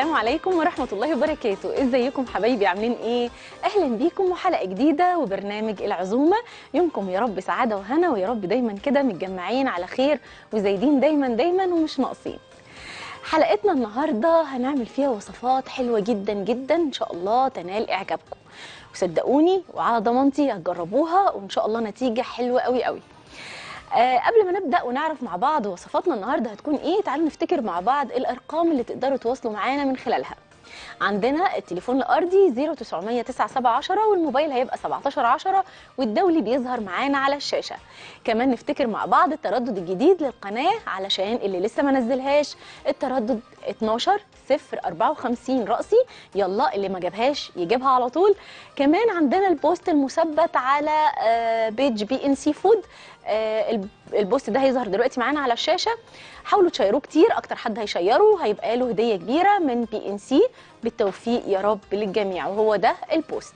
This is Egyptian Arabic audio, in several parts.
السلام عليكم ورحمة الله وبركاته ازيكم حبايبي عاملين ايه اهلا بيكم وحلقة جديدة وبرنامج العزومة يومكم يا رب سعادة وهنا ويا رب دايما كده متجمعين على خير وزايدين دايما دايما ومش ناقصين حلقتنا النهاردة هنعمل فيها وصفات حلوة جدا جدا ان شاء الله تنال اعجابكم وصدقوني وعلى ضمانتي هتجربوها وان شاء الله نتيجة حلوة قوي قوي آه قبل ما نبدا ونعرف مع بعض وصفاتنا النهارده هتكون ايه تعالوا نفتكر مع بعض الارقام اللي تقدروا تواصلوا معانا من خلالها عندنا التليفون الارضي 0900 9710 والموبايل هيبقى 1710 والدولي بيظهر معانا على الشاشه كمان نفتكر مع بعض التردد الجديد للقناه علشان اللي لسه ما نزلهاش التردد 12 0 54 رأسي يلا اللي ما جابهاش يجيبها على طول كمان عندنا البوست المثبت على آه، بيج بي ان سي فود آه، الب- البوست ده هيظهر دلوقتي معانا على الشاشه حاولوا تشيروه كتير اكتر حد هيشيره هيبقى له هديه كبيره من بي ان سي بالتوفيق يا رب للجميع وهو ده البوست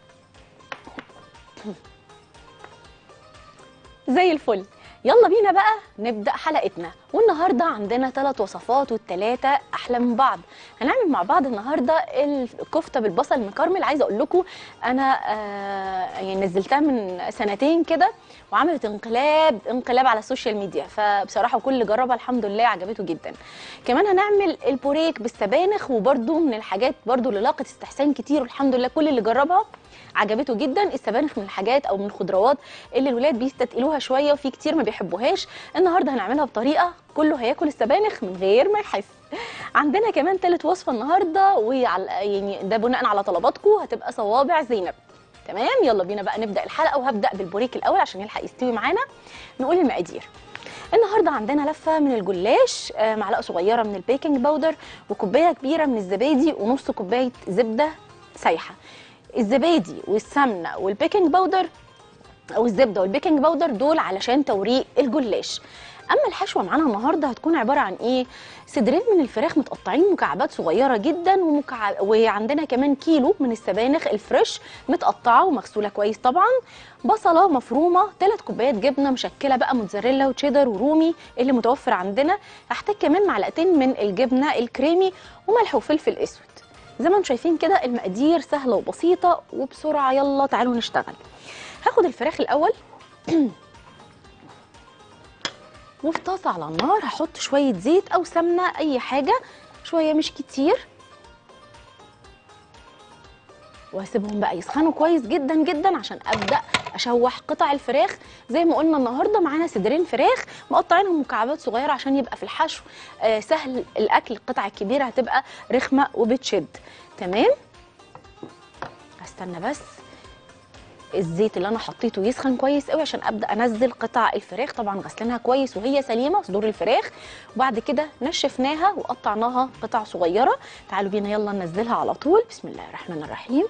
زي الفل يلا بينا بقى نبدا حلقتنا والنهارده عندنا ثلاث وصفات والثلاثه احلى من بعض هنعمل مع بعض النهارده الكفته بالبصل المكرمل عايزه اقول لكم انا آه يعني نزلتها من سنتين كده وعملت انقلاب انقلاب على السوشيال ميديا فبصراحه كل اللي جربها الحمد لله عجبته جدا كمان هنعمل البوريك بالسبانخ وبرده من الحاجات برده اللي لاقت استحسان كتير والحمد لله كل اللي جربها عجبته جدا السبانخ من الحاجات او من الخضروات اللي الولاد بيستتقلوها شويه وفي كتير ما بيحبوهاش النهارده هنعملها بطريقه كله هياكل السبانخ من غير ما يحس عندنا كمان ثالث وصفه النهارده وعلى يعني ده بناء على طلباتكم هتبقى صوابع زينب تمام يلا بينا بقى نبدا الحلقه وهبدا بالبوريك الاول عشان يلحق يستوي معانا نقول المقادير النهارده عندنا لفه من الجلاش آه، معلقه صغيره من البيكنج باودر وكوبايه كبيره من الزبادي ونص كوبايه زبده سايحه الزبادي والسمنه والبيكنج باودر او الزبده والبيكنج باودر دول علشان توريق الجلاش اما الحشوه معانا النهارده هتكون عباره عن ايه صدرين من الفراخ متقطعين مكعبات صغيره جدا ومكعب وعندنا كمان كيلو من السبانخ الفريش متقطعه ومغسوله كويس طبعا بصله مفرومه ثلاث كوبايات جبنه مشكله بقى موتزاريلا وتشيدر ورومي اللي متوفر عندنا هحتاج كمان معلقتين من الجبنه الكريمي وملح وفلفل اسود زي ما انتم شايفين كده المقادير سهله وبسيطه وبسرعه يلا تعالوا نشتغل هاخد الفراخ الاول وفي طاسه على النار هحط شويه زيت او سمنه اي حاجه شويه مش كتير وهسيبهم بقى يسخنوا كويس جدا جدا عشان ابدا اشوح قطع الفراخ زي ما قلنا النهارده معانا صدرين فراخ مقطعينهم مكعبات صغيره عشان يبقى في الحشو آه سهل الاكل القطع الكبيره هتبقى رخمه وبتشد تمام هستنى بس الزيت اللي انا حطيته يسخن كويس قوي عشان ابدا انزل قطع الفراخ طبعا غسلينها كويس وهي سليمه صدور الفراخ وبعد كده نشفناها وقطعناها قطع صغيره تعالوا بينا يلا ننزلها على طول بسم الله الرحمن الرحيم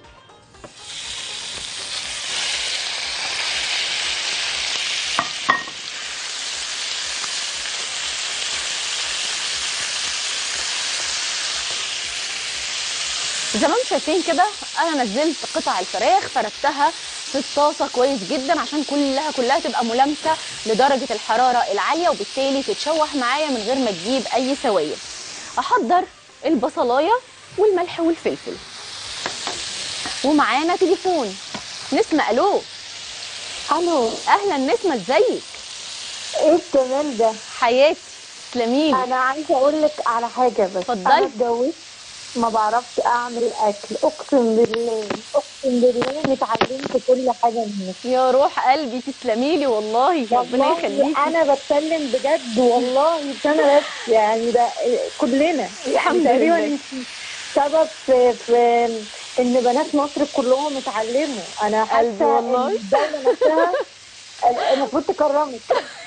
زي ما انتم شايفين كده انا نزلت قطع الفراخ فردتها في الطاسه كويس جدا عشان كلها كلها تبقى ملامسه لدرجه الحراره العاليه وبالتالي تتشوح معايا من غير ما تجيب اي سوائل احضر البصلايه والملح والفلفل ومعانا تليفون نسمة الو الو اهلا نسمة ازيك ايه الجمال ده حياتي تسلميلي انا عايزه اقول لك على حاجه بس اتفضلي. انا اتجوزت ما بعرفش اعمل اكل اقسم بالله اقسم بالله اني اتعلمت كل حاجه منك يا روح قلبي تسلميلي والله ربنا والله يخليكي انا بتكلم بجد والله مش انا بس يعني ده كلنا الحمد يعني تقريبا لله. انت سبب في, في ان بنات مصر كلهم اتعلموا انا قلبي حاسه والله. ان الدوله نفسها المفروض تكرمك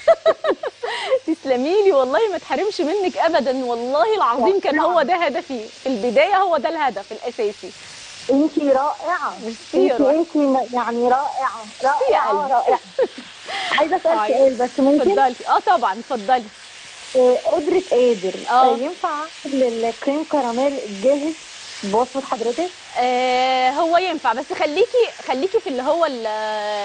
تسلميلي والله ما تحرمش منك ابدا والله العظيم كان هو ده هدفي في البدايه هو ده الهدف الاساسي انت رائعه ميرسي يا انت روح. انت يعني رائعه يا رائعه قلبي. رائعه عايزه اسال طيب. سؤال بس ممكن اتفضلي اه طبعا اتفضلي آه، قدرة قادر اه. آه، ينفع اعمل الكريم كراميل جاهز بوصفة حضرتك؟ آه هو ينفع بس خليكي خليكي في اللي هو ال-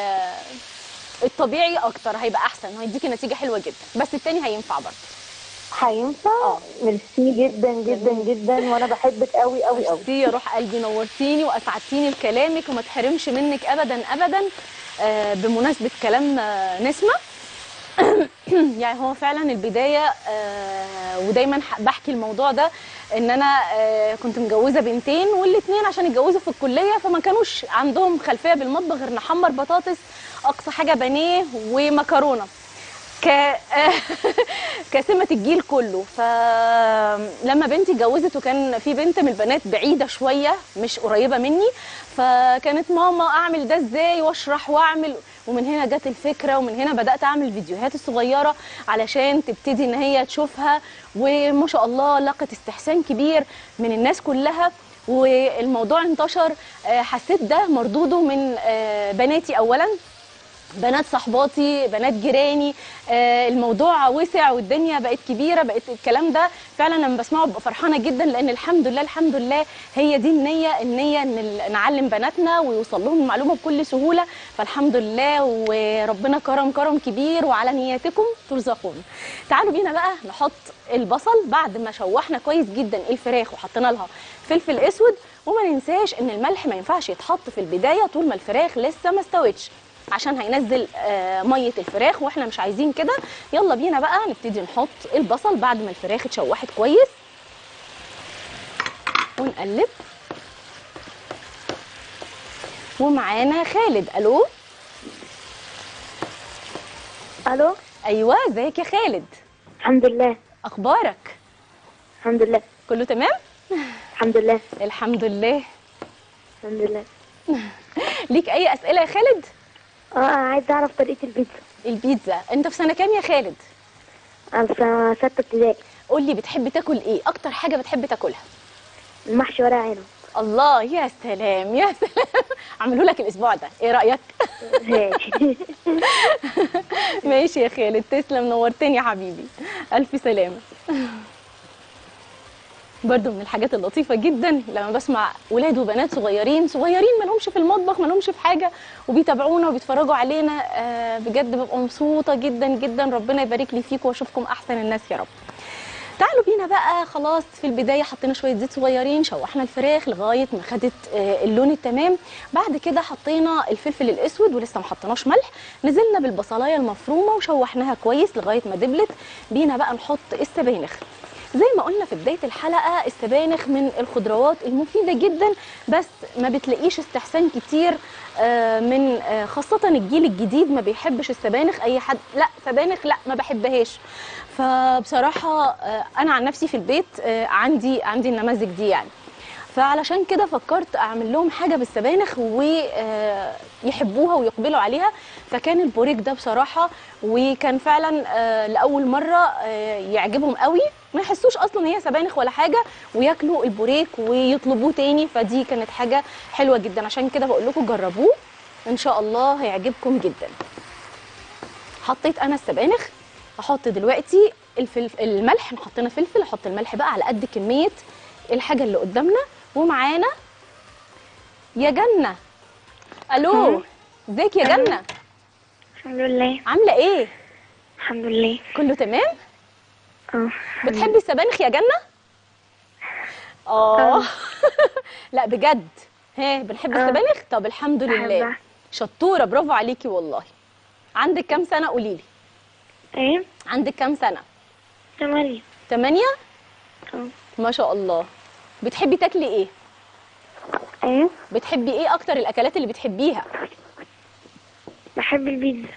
الطبيعي اكتر هيبقى احسن هيديكي نتيجه حلوه جدا بس التاني هينفع برضه هينفع اه ميرسي جدا جدا جدا وانا بحبك قوي قوي قوي ميرسي يا روح قلبي نورتيني واسعدتيني بكلامك وما تحرمش منك ابدا ابدا آه، بمناسبه كلام آه، نسمه يعني هو فعلا البدايه آه، ودايما ح- بحكي الموضوع ده ان انا آه، كنت مجوزه بنتين والاثنين عشان اتجوزوا في الكليه فما كانوش عندهم خلفيه بالمطبخ غير نحمر بطاطس اقصى حاجه بانيه ومكرونه ك كسمة الجيل كله فلما بنتي اتجوزت وكان في بنت من البنات بعيدة شوية مش قريبة مني فكانت ماما اعمل ده ازاي واشرح واعمل ومن هنا جت الفكرة ومن هنا بدأت اعمل فيديوهات الصغيرة علشان تبتدي ان هي تشوفها وما شاء الله لقت استحسان كبير من الناس كلها والموضوع انتشر آه، حسيت ده مردوده من آه، بناتي اولا بنات صحباتي بنات جيراني آه، الموضوع وسع والدنيا بقت كبيره بقت الكلام ده فعلا لما بسمعه ببقى فرحانه جدا لان الحمد لله الحمد لله هي دي النيه النيه ان ال- نعلم بناتنا ويوصل لهم المعلومه بكل سهوله فالحمد لله وربنا كرم كرم كبير وعلى نياتكم ترزقون تعالوا بينا بقى نحط البصل بعد ما شوحنا كويس جدا الفراخ وحطينا لها فلفل اسود وما ننساش ان الملح ما ينفعش يتحط في البدايه طول ما الفراخ لسه ما استوتش عشان هينزل آه، ميه الفراخ واحنا مش عايزين كده يلا بينا بقى نبتدي نحط البصل بعد ما الفراخ اتشوحت كويس ونقلب ومعانا خالد الو الو ايوه ازيك يا خالد الحمد لله اخبارك الحمد لله كله تمام الحمد لله الحمد لله الحمد لله ليك اي اسئله يا خالد اه انا عايزه اعرف طريقه البيتزا البيتزا انت في سنه كام يا خالد انا في سته ابتدائي قول لي بتحب تاكل ايه اكتر حاجه بتحب تاكلها المحشي ورق عنب الله يا سلام يا سلام عملوا لك الاسبوع ده ايه رايك ماشي ماشي يا خالد تسلم نورتني يا حبيبي الف سلامه برضو من الحاجات اللطيفه جدا لما بسمع ولاد وبنات صغيرين صغيرين ما لهمش في المطبخ ما لهمش في حاجه وبيتابعونا وبيتفرجوا علينا آه بجد ببقى مبسوطه جدا جدا ربنا يبارك لي فيكم واشوفكم احسن الناس يا رب تعالوا بينا بقى خلاص في البدايه حطينا شويه زيت صغيرين شوحنا الفراخ لغايه ما خدت آه، اللون التمام بعد كده حطينا الفلفل الاسود ولسه ما حطيناش ملح نزلنا بالبصلايه المفرومه وشوحناها كويس لغايه ما دبلت بينا بقى نحط السبانخ زي ما قلنا في بدايه الحلقه السبانخ من الخضروات المفيده جدا بس ما بتلاقيش استحسان كتير آه، من آه، خاصه الجيل الجديد ما بيحبش السبانخ اي حد لا سبانخ لا ما بحبهاش فبصراحه آه، انا عن نفسي في البيت آه، عندي عندي النماذج دي يعني فعلشان كده فكرت اعمل لهم حاجه بالسبانخ ويحبوها ويقبلوا عليها فكان البوريك ده بصراحه وكان فعلا آه، لاول مره آه، يعجبهم قوي ما يحسوش اصلا هي سبانخ ولا حاجه وياكلوا البوريك ويطلبوه تاني فدي كانت حاجه حلوه جدا عشان كده بقول لكم جربوه ان شاء الله هيعجبكم جدا حطيت انا السبانخ احط دلوقتي الفلف... الملح حطينا فلفل احط الملح بقى على قد كميه الحاجه اللي قدامنا ومعانا يا جنه الو ازيك يا جنه الحمد لله عامله ايه الحمد لله كله تمام اه بتحبي السبانخ يا جنه اه لا بجد ها بنحب آه. السبانخ طب الحمد لله بحبها. شطوره برافو عليكي والله عندك كام سنه قولي لي ايه عندك كام سنه تمانية تمانية اه ما شاء الله بتحبي تاكلي ايه ايه بتحبي ايه اكتر الاكلات اللي بتحبيها بحب البيتزا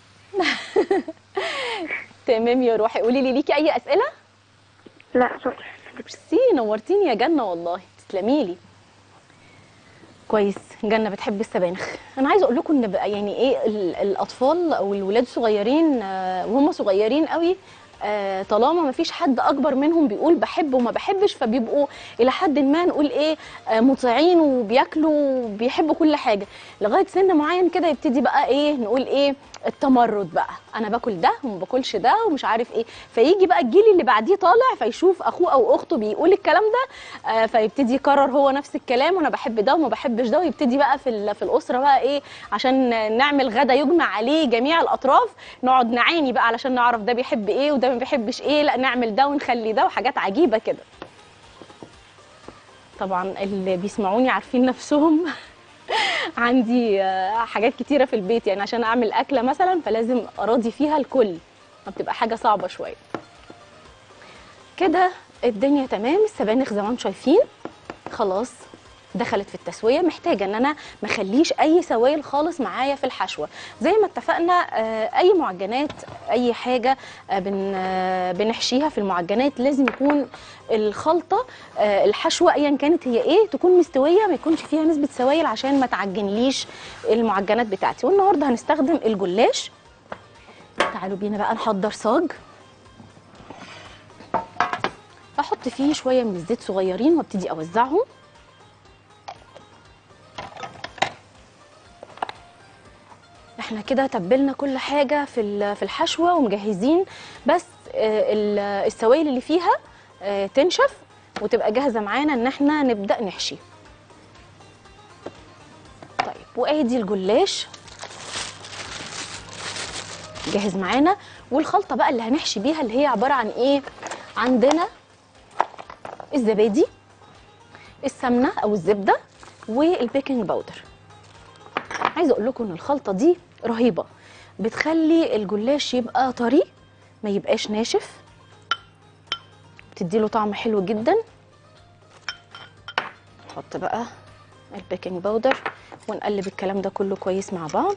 تمام يا روحي قولي لي ليكي اي اسئله لا شكرا ميرسي نورتيني يا جنه والله تسلمي لي كويس جنه بتحب السبانخ انا عايزه اقول لكم ان بقى يعني ايه ال- الاطفال او الولاد الصغيرين آه، وهم صغيرين قوي آه، طالما ما فيش حد اكبر منهم بيقول بحب وما بحبش فبيبقوا الى حد ما نقول ايه آه، مطيعين وبياكلوا وبيحبوا كل حاجه لغايه سن معين كده يبتدي بقى ايه نقول ايه التمرد بقى انا باكل ده وما باكلش ده ومش عارف ايه فيجي بقى الجيل اللي بعديه طالع فيشوف اخوه او اخته بيقول الكلام ده آه، فيبتدي يكرر هو نفس الكلام وانا بحب ده وما بحبش ده ويبتدي بقى في ال- في الاسره بقى ايه عشان نعمل غدا يجمع عليه جميع الاطراف نقعد نعاني بقى علشان نعرف ده بيحب ايه وده ما بيحبش ايه لا نعمل ده ونخلي ده وحاجات عجيبه كده طبعا اللي بيسمعوني عارفين نفسهم عندي آه، حاجات كتيره في البيت يعني عشان اعمل اكله مثلا فلازم اراضي فيها الكل فبتبقى حاجه صعبه شويه كده الدنيا تمام السبانخ زي ما انتم شايفين خلاص دخلت في التسويه محتاجه ان انا ما اخليش اي سوائل خالص معايا في الحشوه زي ما اتفقنا آه، اي معجنات اي حاجه آه، بن آه، بنحشيها في المعجنات لازم يكون الخلطه آه، الحشوه ايا كانت هي ايه تكون مستويه ما يكونش فيها نسبه سوائل عشان ما تعجنليش المعجنات بتاعتي والنهارده هنستخدم الجلاش تعالوا بينا بقى نحضر صاج احط فيه شويه من الزيت صغيرين وابتدي اوزعهم احنا كده تبلنا كل حاجه في ال- في الحشوه ومجهزين بس آه، ال- السوائل اللي فيها آه، تنشف وتبقى جاهزه معانا ان احنا نبدا نحشي طيب وادي الجلاش جاهز معانا والخلطه بقى اللي هنحشي بيها اللي هي عباره عن ايه عندنا الزبادي السمنه او الزبده والبيكنج باودر عايزه اقول لكم ان الخلطه دي رهيبه بتخلي الجلاش يبقى طري ما يبقاش ناشف بتديله طعم حلو جدا نحط بقى البيكنج باودر ونقلب الكلام ده كله كويس مع بعض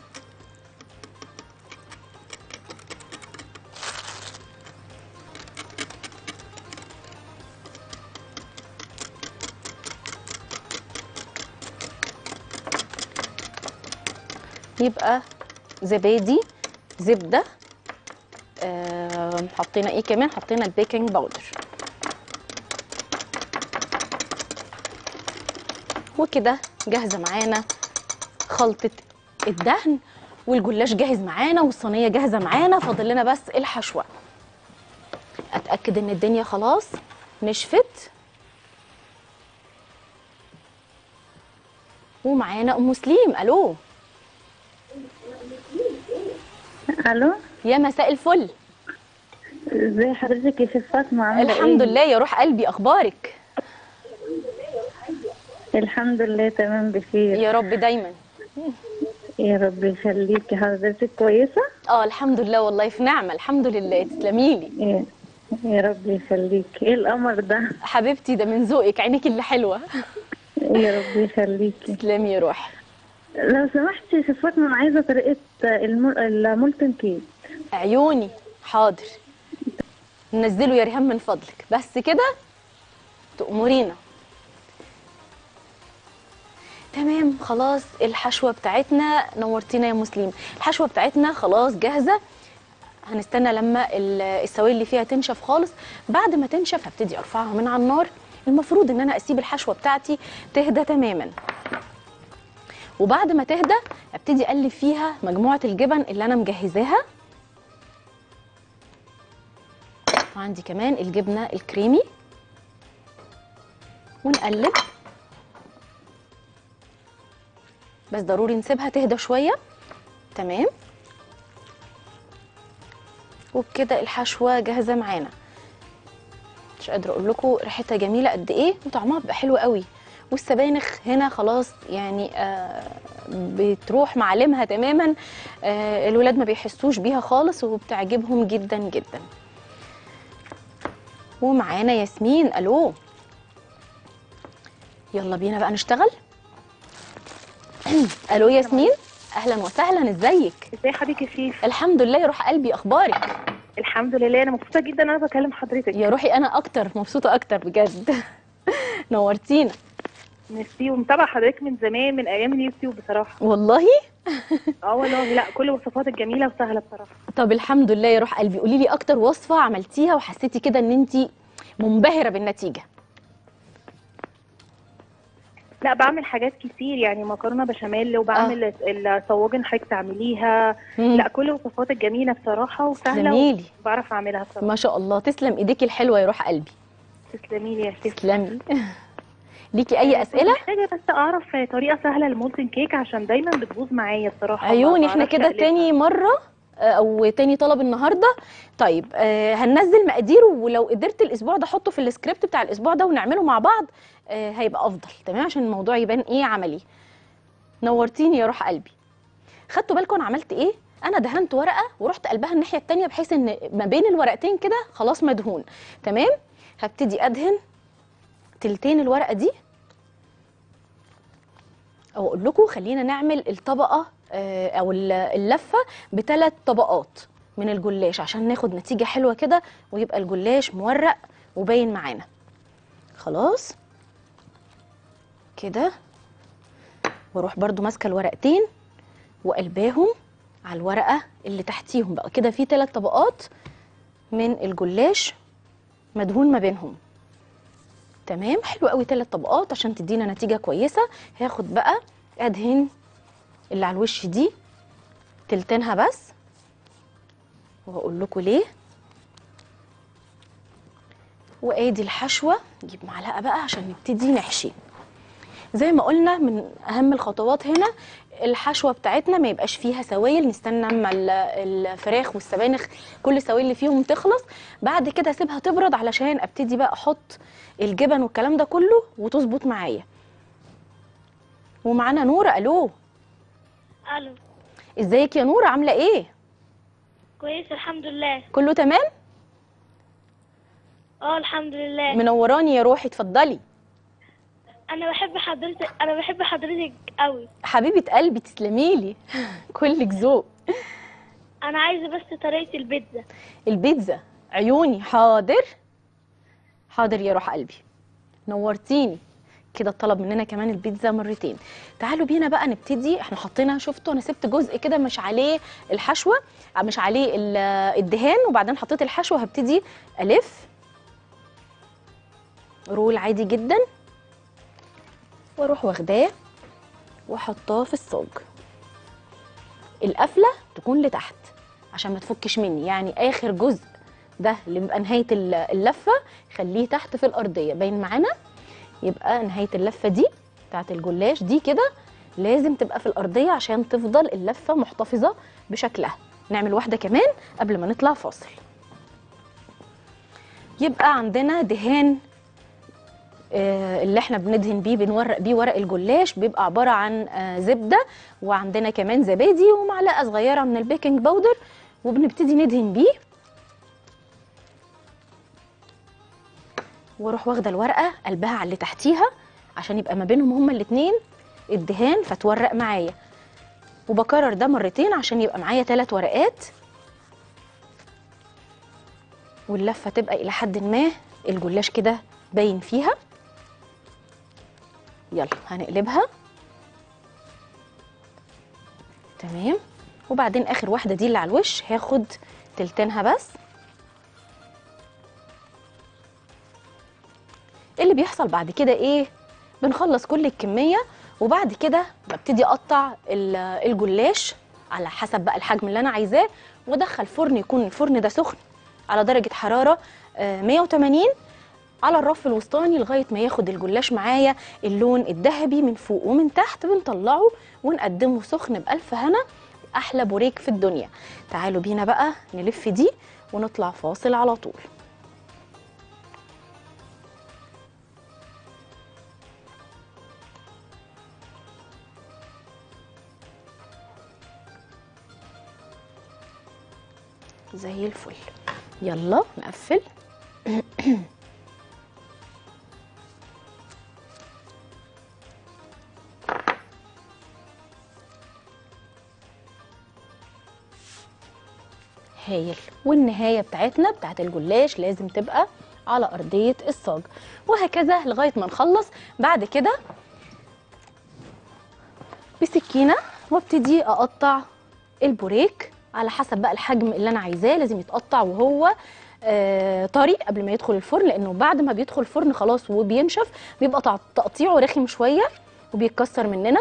يبقى زبادي زبده آه حطينا ايه كمان حطينا البيكنج باودر وكده جاهزه معانا خلطه الدهن والجلاش جاهز معانا والصينيه جاهزه معانا فاضل لنا بس الحشوه اتاكد ان الدنيا خلاص نشفت ومعانا ام سليم الو الو يا مساء الفل ازي حضرتك يا شيخ فاطمه عامله الحمد إيه؟ لله يا روح قلبي اخبارك الحمد لله تمام بخير يا رب دايما يا رب يخليكي حضرتك كويسه اه الحمد لله والله في نعمه الحمد لله تسلمي لي يا- يا رب يخليكي ايه القمر ده حبيبتي ده من ذوقك عينيك اللي حلوه يا رب يخليكي تسلمي يا روح لو سمحتي يا شيخ فاطمه انا عايزه طريقه المول- المولتن كيك عيوني حاضر نزلوا يا ريهام من فضلك بس كده تأمرينا تمام خلاص الحشوة بتاعتنا نورتينا يا مسلم الحشوة بتاعتنا خلاص جاهزة هنستنى لما ال- السوائل اللي فيها تنشف خالص بعد ما تنشف هبتدي ارفعها من على النار المفروض ان انا اسيب الحشوة بتاعتي تهدى تماما وبعد ما تهدى ابتدي اقلب فيها مجموعة الجبن اللي انا مجهزاها وعندي كمان الجبنة الكريمي ونقلب بس ضروري نسيبها تهدى شوية تمام وبكده الحشوة جاهزة معانا مش قادرة اقول لكم ريحتها جميلة قد ايه وطعمها بيبقى حلو قوي والسبانخ هنا خلاص يعني آه بتروح معالمها تماما آه الولاد ما بيحسوش بيها خالص وبتعجبهم جدا جدا ومعانا ياسمين الو يلا بينا بقى نشتغل الو ياسمين اهلا وسهلا ازيك ازي حضرتك يا شيف الحمد لله يا روح قلبي اخبارك الحمد لله انا مبسوطه جدا ان انا بكلم حضرتك يا روحي انا اكتر مبسوطه اكتر بجد نورتينا ميرسي ومتابعه حضرتك من زمان من ايام اليوتيوب بصراحه والله اه والله لا كل وصفاتك جميله وسهله بصراحه طب الحمد لله يا روح قلبي قولي لي اكتر وصفه عملتيها وحسيتي كده ان انت منبهره بالنتيجه لا بعمل حاجات كتير يعني مكرونه بشاميل وبعمل الصواجن حضرتك تعمليها مم. لا كل وصفاتك جميله بصراحه وسهله تسلميلي وبعرف اعملها بصراحه ما شاء الله تسلم ايديكي الحلوه يا روح قلبي تسلمي لي يا شيف تسلمي ليكي اي اسئله محتاجه بس اعرف طريقه سهله للمولتن كيك عشان دايما بتبوظ معايا بصراحه ما عيوني احنا بعرفش كده أقلبها. تاني مره آه، او تاني طلب النهارده طيب آه، هننزل مقاديره ولو قدرت الاسبوع ده احطه في السكريبت بتاع الاسبوع ده ونعمله مع بعض آه، هيبقى افضل تمام عشان الموضوع يبان ايه عملي نورتيني يا روح قلبي خدتوا بالكم انا عملت ايه انا دهنت ورقه ورحت قلبها الناحيه التانية بحيث ان ما بين الورقتين كده خلاص مدهون تمام هبتدي ادهن تلتين الورقه دي او اقول لكم خلينا نعمل الطبقه آه، او ال- اللفه بثلاث طبقات من الجلاش عشان ناخد نتيجه حلوه كده ويبقى الجلاش مورق وباين معانا خلاص كده واروح برضو ماسكه الورقتين وقلباهم على الورقه اللي تحتيهم بقى كده في ثلاث طبقات من الجلاش مدهون ما بينهم تمام حلو قوي ثلاث طبقات عشان تدينا نتيجه كويسه هاخد بقى ادهن اللي على الوش دي تلتينها بس وهقول لكم ليه وادي الحشوه نجيب معلقه بقى عشان نبتدي نحشي زي ما قلنا من اهم الخطوات هنا الحشوه بتاعتنا ما يبقاش فيها سوائل نستنى اما ال- الفراخ والسبانخ كل السوائل اللي فيهم تخلص بعد كده اسيبها تبرد علشان ابتدي بقى احط الجبن والكلام ده كله وتظبط معايا ومعانا نوره الو الو ازيك يا نوره عامله ايه كويس الحمد لله كله تمام اه الحمد لله منوراني يا روحي اتفضلي انا بحب حضرتك انا بحب حضرتك قوي حبيبه قلبي تسلميلي كلك ذوق انا عايزه بس طريقه البيتزا البيتزا عيوني حاضر حاضر يا روح قلبي نورتيني كده طلب مننا كمان البيتزا مرتين تعالوا بينا بقى نبتدي احنا حطينا شفتوا انا سبت جزء كده مش عليه الحشوه مش عليه ال- الدهان وبعدين حطيت الحشوه هبتدي الف رول عادي جدا واروح واخداه واحطاه في الصاج القفله تكون لتحت عشان ما تفكش مني يعني اخر جزء ده اللي بيبقى نهايه ال- اللفه خليه تحت في الارضيه باين معانا يبقى نهايه اللفه دي بتاعت الجلاش دي كده لازم تبقى في الارضيه عشان تفضل اللفه محتفظه بشكلها نعمل واحده كمان قبل ما نطلع فاصل يبقى عندنا دهان آه، اللي احنا بندهن بيه بنورق بيه ورق الجلاش بيبقى عباره عن آه، زبده وعندنا كمان زبادي ومعلقه صغيره من البيكنج باودر وبنبتدي ندهن بيه واروح واخده الورقه قلبها على اللي تحتيها عشان يبقى ما بينهم هما الاتنين الدهان فتورق معايا وبكرر ده مرتين عشان يبقى معايا ثلاث ورقات واللفه تبقى الى حد ما الجلاش كده باين فيها يلا هنقلبها تمام وبعدين اخر واحده دي اللي على الوش هاخد تلتينها بس اللي بيحصل بعد كده ايه بنخلص كل الكميه وبعد كده ببتدي اقطع ال- الجلاش على حسب بقى الحجم اللي انا عايزاه وادخل فرن يكون الفرن ده سخن على درجه حراره آه، 180 على الرف الوسطاني لغايه ما ياخد الجلاش معايا اللون الذهبي من فوق ومن تحت بنطلعه ونقدمه سخن بألف هنا احلى بوريك في الدنيا تعالوا بينا بقى نلف دي ونطلع فاصل على طول زي الفل يلا نقفل هايل والنهايه بتاعتنا بتاعت الجلاش لازم تبقى على ارضيه الصاج وهكذا لغايه ما نخلص بعد كده بسكينه وابتدي اقطع البوريك على حسب بقى الحجم اللي انا عايزاه لازم يتقطع وهو آه، طري قبل ما يدخل الفرن لانه بعد ما بيدخل الفرن خلاص وبينشف بيبقى تع- تقطيعه رخم شويه وبيتكسر مننا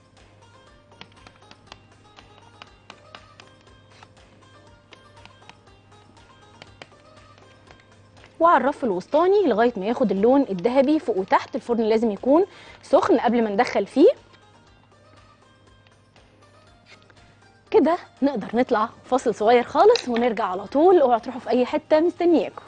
وعلى الرف الوسطاني لغايه ما ياخد اللون الذهبي فوق وتحت الفرن لازم يكون سخن قبل ما ندخل فيه وبكده نقدر نطلع فاصل صغير خالص ونرجع على طول اوعوا تروحوا في اي حته مستنياكم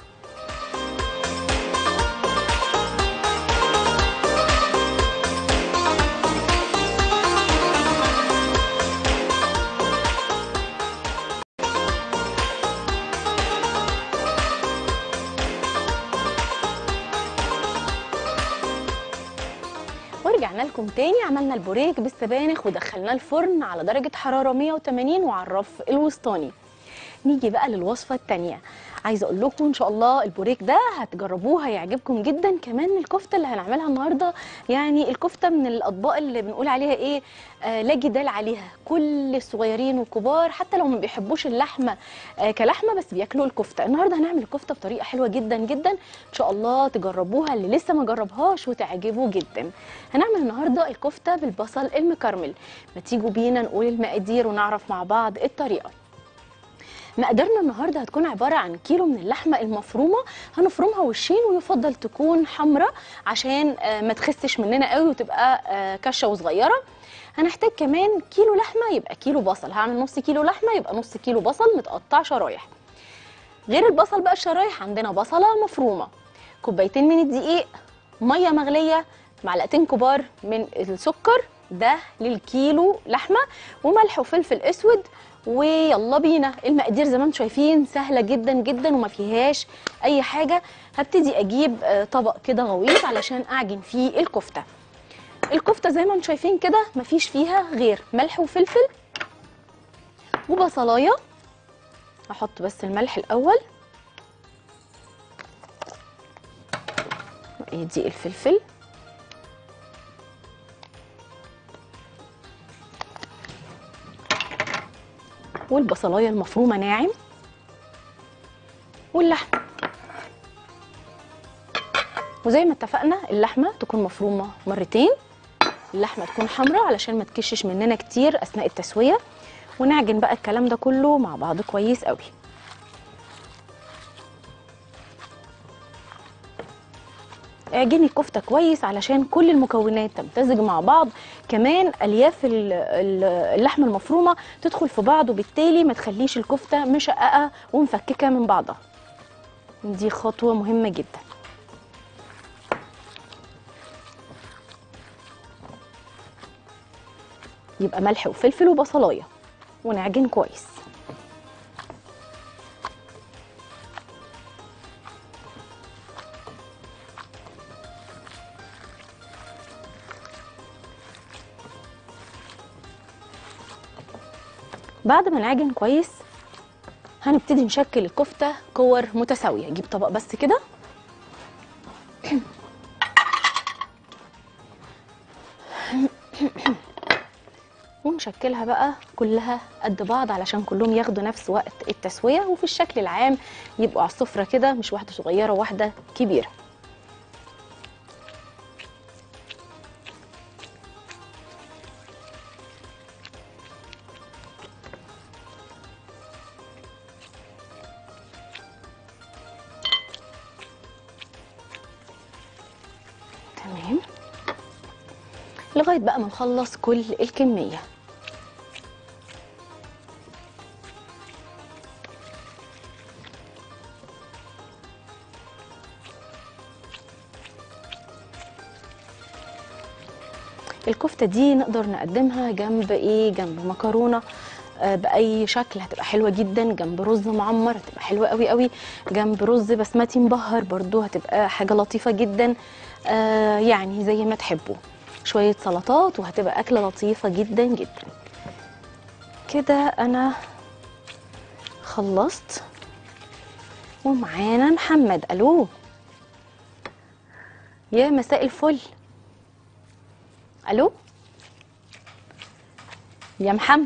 ورجعنا لكم تاني عملنا البوريك بالسبانخ ودخلناه الفرن على درجة حرارة 180 وعلى الرف الوسطاني نيجي بقى للوصفة التانية عايزة اقول لكم ان شاء الله البوريك ده هتجربوه هيعجبكم جدا كمان الكفتة اللي هنعملها النهاردة يعني الكفتة من الاطباق اللي بنقول عليها ايه آه لا جدال عليها كل الصغيرين والكبار حتى لو ما بيحبوش اللحمة آه كلحمة بس بياكلوا الكفتة النهاردة هنعمل الكفتة بطريقة حلوة جدا جدا ان شاء الله تجربوها اللي لسه ما جربهاش وتعجبه جدا هنعمل النهارده الكفته بالبصل المكرمل ما تيجوا بينا نقول المقادير ونعرف مع بعض الطريقه مقدارنا النهارده هتكون عباره عن كيلو من اللحمه المفرومه هنفرمها وشين ويفضل تكون حمراء عشان آه، ما تخسش مننا قوي وتبقى آه، كشه وصغيره هنحتاج كمان كيلو لحمه يبقى كيلو بصل هعمل نص كيلو لحمه يبقى نص كيلو بصل متقطع شرايح غير البصل بقى الشرايح عندنا بصله مفرومه كوبايتين من الدقيق ميه مغليه معلقتين كبار من السكر ده للكيلو لحمه وملح وفلفل اسود ويلا بينا المقادير زي ما انتم شايفين سهله جدا جدا وما فيهاش اي حاجه هبتدي اجيب آه، طبق كده غويط علشان اعجن فيه الكفته الكفته زي ما انتم شايفين كده مفيش فيها غير ملح وفلفل وبصلايه هحط بس الملح الاول دي الفلفل والبصلايه المفرومه ناعم واللحمه وزي ما اتفقنا اللحمه تكون مفرومه مرتين اللحمه تكون حمراء علشان ما تكشش مننا كتير اثناء التسويه ونعجن بقى الكلام ده كله مع بعض كويس قوي اعجني الكفته كويس علشان كل المكونات تمتزج مع بعض كمان الياف ال- ال- اللحمه المفرومه تدخل في بعض وبالتالي ما تخليش الكفته مشققه ومفككه من بعضها دي خطوه مهمه جدا يبقى ملح وفلفل وبصلايه ونعجن كويس بعد ما نعجن كويس هنبتدي نشكل الكفته كور متساويه اجيب طبق بس كده ونشكلها بقى كلها قد بعض علشان كلهم ياخدوا نفس وقت التسويه وفي الشكل العام يبقوا على السفره كده مش واحده صغيره وواحده كبيره تمام لغايه بقى ما نخلص كل الكميه الكفته دي نقدر نقدمها جنب ايه جنب مكرونه آه، باي شكل هتبقى حلوه جدا جنب رز معمر هتبقى حلوه قوي قوي جنب رز بسمتي مبهر برضو هتبقى حاجه لطيفه جدا آه، يعني زي ما تحبوا شويه سلطات وهتبقى اكله لطيفه جدا جدا كده انا خلصت ومعانا محمد الو يا مساء الفل الو يا محمد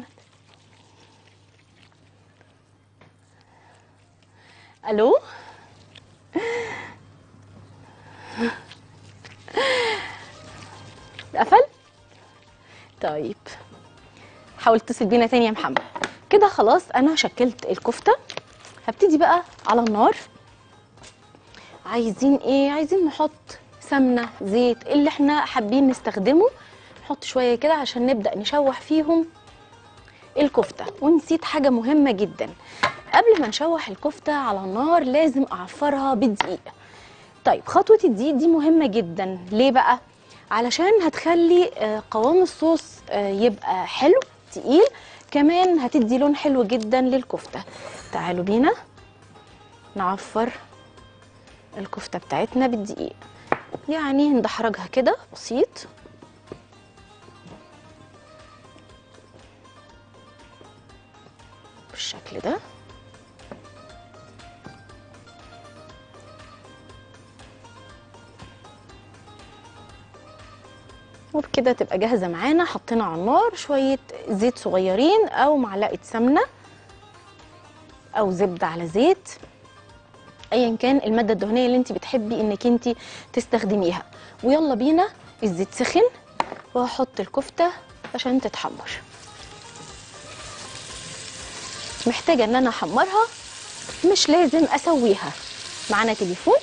الو قفل طيب حاول تتصل بينا تاني يا محمد كده خلاص انا شكلت الكفته هبتدي بقى على النار عايزين ايه عايزين نحط سمنه زيت اللي احنا حابين نستخدمه نحط شويه كده عشان نبدا نشوح فيهم الكفته ونسيت حاجه مهمه جدا قبل ما نشوح الكفته على النار لازم اعفرها بالدقيق طيب خطوه الدقيق دي مهمه جدا ليه بقى علشان هتخلي آه، قوام الصوص آه، يبقى حلو تقيل كمان هتدي لون حلو جدا للكفته تعالوا بينا نعفر الكفته بتاعتنا بالدقيق يعني ندحرجها كده بسيط بالشكل ده وبكده تبقى جاهزه معانا حطينا على النار شويه زيت صغيرين او معلقه سمنه او زبده على زيت ايا كان الماده الدهنيه اللي انت بتحبي انك انت تستخدميها ويلا بينا الزيت سخن وهحط الكفته عشان تتحمر محتاجه ان انا احمرها مش لازم اسويها معانا تليفون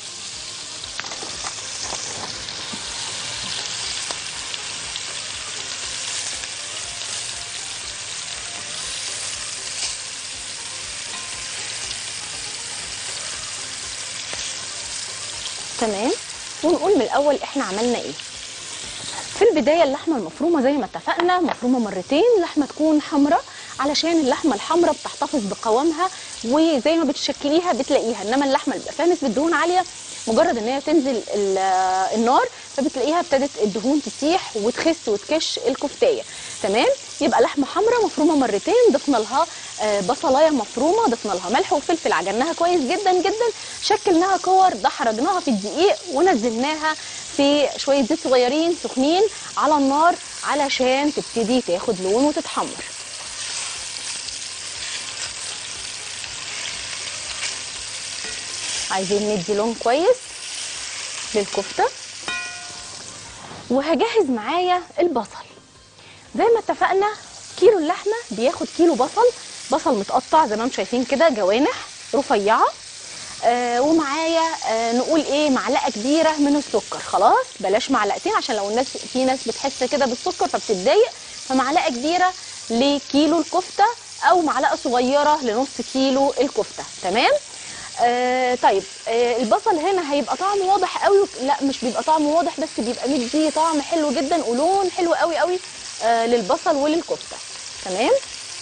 تمام ونقول من الاول احنا عملنا ايه في البدايه اللحمه المفرومه زي ما اتفقنا مفرومه مرتين لحمه تكون حمراء علشان اللحمه الحمراء بتحتفظ بقوامها وزي ما بتشكليها بتلاقيها انما اللحمه اللي بيبقى فيها نسبه دهون عاليه مجرد ان هي تنزل ال- النار فبتلاقيها ابتدت الدهون تسيح وتخس وتكش الكفتايه تمام يبقى لحمه حمراء مفرومه مرتين ضفنا لها آه، بصلايه مفرومه ضفنا لها ملح وفلفل عجناها كويس جدا جدا شكلناها كور دحرجناها في الدقيق ونزلناها في شويه زيت صغيرين سخنين على النار علشان تبتدي تاخد لون وتتحمر عايزين ندي لون كويس للكفته وهجهز معايا البصل زي ما اتفقنا كيلو اللحمه بياخد كيلو بصل بصل متقطع زي ما انتم شايفين كده جوانح رفيعه آه ومعايا آه نقول ايه معلقه كبيره من السكر خلاص بلاش معلقتين عشان لو الناس في ناس بتحس كده بالسكر فبتتضايق فمعلقه كبيره لكيلو الكفته او معلقه صغيره لنص كيلو الكفته تمام آه طيب آه البصل هنا هيبقى طعمه واضح قوي لا مش بيبقى طعمه واضح بس بيبقى مدي طعم حلو جدا ولون حلو قوي قوي آه للبصل وللكفته تمام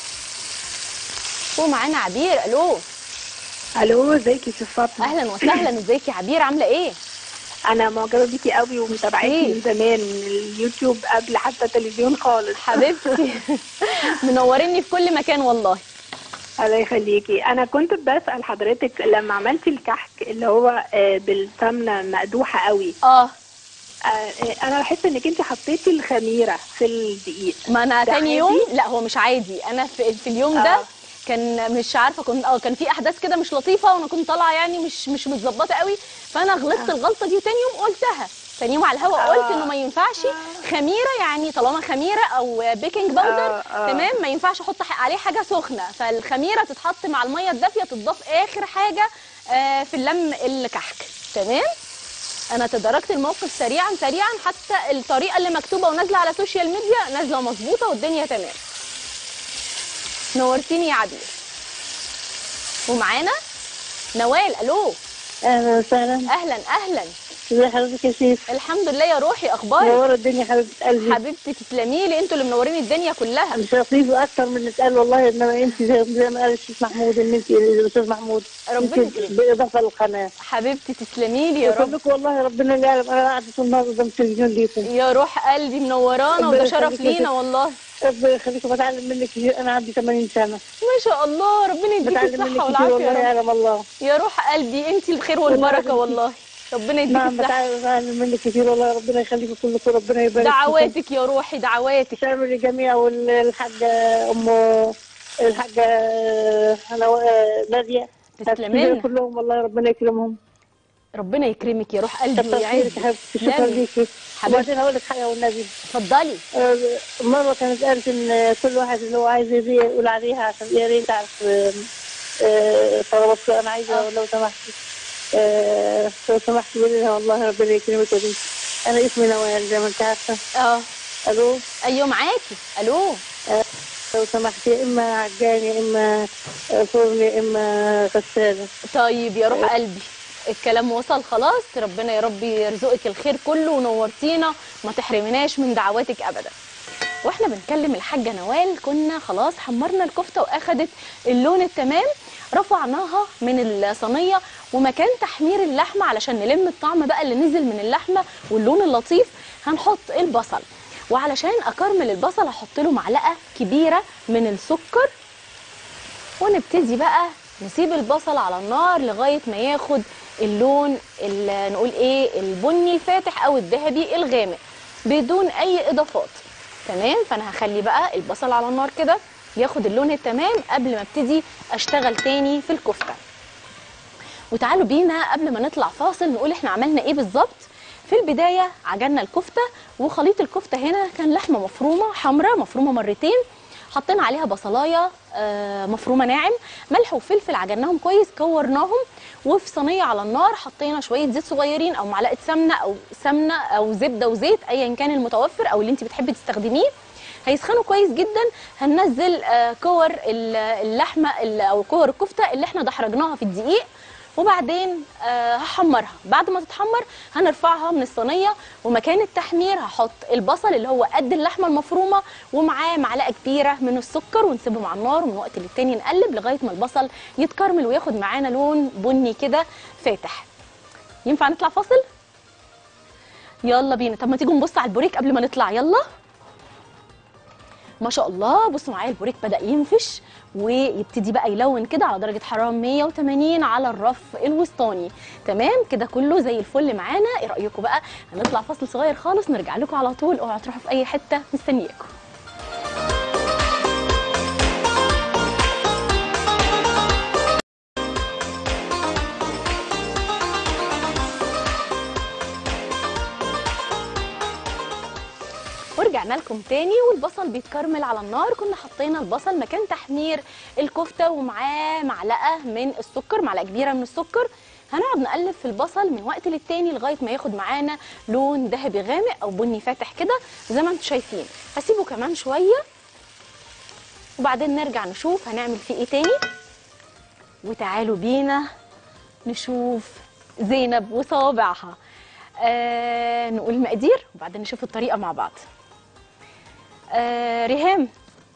ومعانا عبير الو الو ازيك يا شيف فاطمه اهلا وسهلا ازيك يا عبير عامله ايه انا معجبه بيكي قوي ومتابعاكي إيه؟ من زمان من اليوتيوب قبل حتى التلفزيون خالص حبيبتي منوريني في كل مكان والله الله يخليكي انا كنت بسال حضرتك لما عملتي الكحك اللي هو آه، بالسمنه مقدوحه قوي اه آه، آه، انا بحس انك انت حطيتي الخميره في الدقيق ما انا ده تاني عادي؟ يوم لا هو مش عادي انا في, في اليوم ده آه. كان مش عارفه كنت اه كان في احداث كده مش لطيفه وانا كنت طالعه يعني مش مش متظبطه قوي فانا غلطت الغلطه دي وتاني يوم قلتها تاني يوم على الهواء آه. قلت انه ما ينفعش خميره يعني طالما خميره او بيكنج باودر آه، آه. تمام ما ينفعش احط ح- عليه حاجه سخنه فالخميره تتحط مع الميه الدافيه تضاف اخر حاجه آه، في اللم الكحك تمام انا تداركت الموقف سريعا سريعا حتى الطريقه اللي مكتوبه ونازله على السوشيال ميديا نازله مظبوطه والدنيا تمام نورتيني يا عبير ومعانا نوال الو اهلا وسهلا اهلا اهلا ازي حضرتك يا شيف الحمد لله يا روحي اخبارك منوره الدنيا حبيبه قلبي حبيبتي تسلمي لي انتوا اللي منورين الدنيا كلها مش لطيف اكتر من اللي اتقال والله انما انت زي زي ما قال الشيخ محمود ان انت الاستاذ محمود ربنا انت يكرمك. بالاضافه للقناه حبيبتي تسلمي لي يا رب كلكم والله ربنا يعلم انا قاعده طول النهار قدام التلفزيون ليكم يا روح قلبي منورانا ربنا وده شرف يخليك يا لينا ست. والله ربنا يخليكم بتعلم منك كتير انا عندي 80 سنه ما شاء الله ربنا يديكي بتعلم منك الصحه كتير والعافيه والله يا رب يعلم الله يا روح قلبي انت الخير والبركه والله ربنا يديكي نعم الصحه بتعلم بتعلم منك كتير والله ربنا يخليكم كلكم ربنا يبارك فيكم. دعواتك يا روحي دعواتك شامل للجميع والحاجة أم الحاجة أنا نادية تسلمي لنا. كلهم والله ربنا يكرمهم ربنا يكرمك يا روح قلبي كتر خيرك ويعزك يا حبيبتي شكرا تسلمي. ليكي حبيبتي. وبعدين هقول لك حاجة والنبي اتفضلي آه، مرة كانت قالت إن كل واحد اللي هو عايز يزي يقول عليها عشان يا ريت أعرف آه، آه، طلبات أنا عايزة لو سمحتي آه، لو سمحتي قولي لها والله ربنا يكرمك ودي أنا اسمي نوال زي ما أنت عارفة اه ألو ايوه معاكي الو لو سمحت يا اما عجان يا اما فرن يا اما غساله طيب يا روح قلبي الكلام وصل خلاص ربنا يا رب يرزقك الخير كله ونورتينا ما تحرمناش من دعواتك ابدا واحنا بنكلم الحاجه نوال كنا خلاص حمرنا الكفته واخدت اللون التمام رفعناها من الصينيه ومكان تحمير اللحمه علشان نلم الطعم بقى اللي نزل من اللحمه واللون اللطيف هنحط البصل وعلشان اكرمل البصل هحط له معلقه كبيره من السكر ونبتدي بقى نسيب البصل على النار لغايه ما ياخد اللون ال- نقول ايه البني الفاتح او الذهبي الغامق بدون اي اضافات تمام فانا هخلي بقى البصل على النار كده ياخد اللون التمام قبل ما ابتدي اشتغل تاني في الكفته وتعالوا بينا قبل ما نطلع فاصل نقول احنا عملنا ايه بالظبط في البدايه عجننا الكفته وخليط الكفته هنا كان لحمه مفرومه حمراء مفرومه مرتين حطينا عليها بصلايه آه، مفرومه ناعم ملح وفلفل عجناهم كويس كورناهم وفي صينيه على النار حطينا شويه زيت صغيرين او معلقه سمنه او سمنه او زبده وزيت ايا كان المتوفر او اللي انت بتحبي تستخدميه هيسخنوا كويس جدا هننزل آه، كور ال- اللحمه ال- او كور الكفته اللي احنا دحرجناها في الدقيق وبعدين آه، هحمرها بعد ما تتحمر هنرفعها من الصينيه ومكان التحمير هحط البصل اللي هو قد اللحمه المفرومه ومعاه معلقه كبيره من السكر ونسيبهم على النار ومن وقت للتاني نقلب لغايه ما البصل يتكرمل وياخد معانا لون بني كده فاتح ينفع نطلع فاصل يلا بينا طب ما تيجوا نبص على البوريك قبل ما نطلع يلا ما شاء الله بصوا معايا البوريك بدأ ينفش ويبتدي بقى يلون كده على درجة حرارة 180 على الرف الوسطاني تمام كده كله زي الفل معانا ايه رأيكم بقى هنطلع فاصل صغير خالص نرجع لكم على طول اوعوا تروحوا في اي حتة مستنياكم ورجعنا لكم تاني والبصل بيتكرمل على النار كنا حطينا البصل مكان تحمير الكفته ومعاه معلقه من السكر معلقه كبيره من السكر هنقعد نقلب في البصل من وقت للتاني لغايه ما ياخد معانا لون ذهبي غامق او بني فاتح كده زي ما انتم شايفين هسيبه كمان شويه وبعدين نرجع نشوف هنعمل فيه ايه تاني وتعالوا بينا نشوف زينب وصوابعها آه نقول المقادير وبعدين نشوف الطريقه مع بعض آه ريهام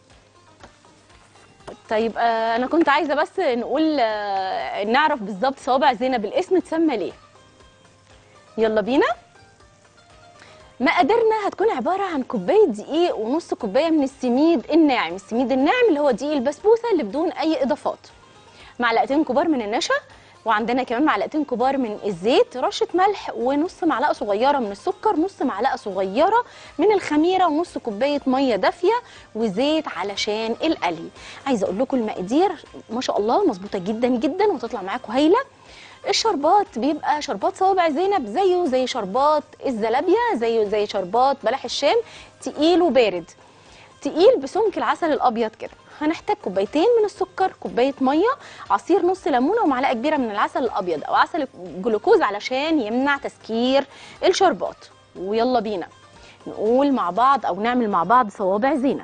طيب آه انا كنت عايزه بس نقول آه نعرف بالظبط صوابع زينب الاسم اتسمى ليه يلا بينا مقاديرنا هتكون عباره عن كوبايه دقيق ونص كوبايه من السميد الناعم السميد الناعم اللي هو دقيق البسبوسه اللي بدون اي اضافات معلقتين كبار من النشا وعندنا كمان معلقتين كبار من الزيت رشه ملح ونص معلقه صغيره من السكر نص معلقه صغيره من الخميره ونص كوبايه ميه دافيه وزيت علشان القلي عايزه اقول لكم المقادير ما شاء الله مظبوطه جدا جدا وتطلع معاكم هايله الشربات بيبقى شربات صوابع زينب زيه زي شربات الزلابيه زيه زي شربات بلح الشام تقيل وبارد تقيل بسمك العسل الابيض كده هنحتاج كوبايتين من السكر كوبايه ميه عصير نص ليمونه ومعلقه كبيره من العسل الابيض او عسل الجلوكوز علشان يمنع تسكير الشربات ويلا بينا نقول مع بعض او نعمل مع بعض صوابع زينب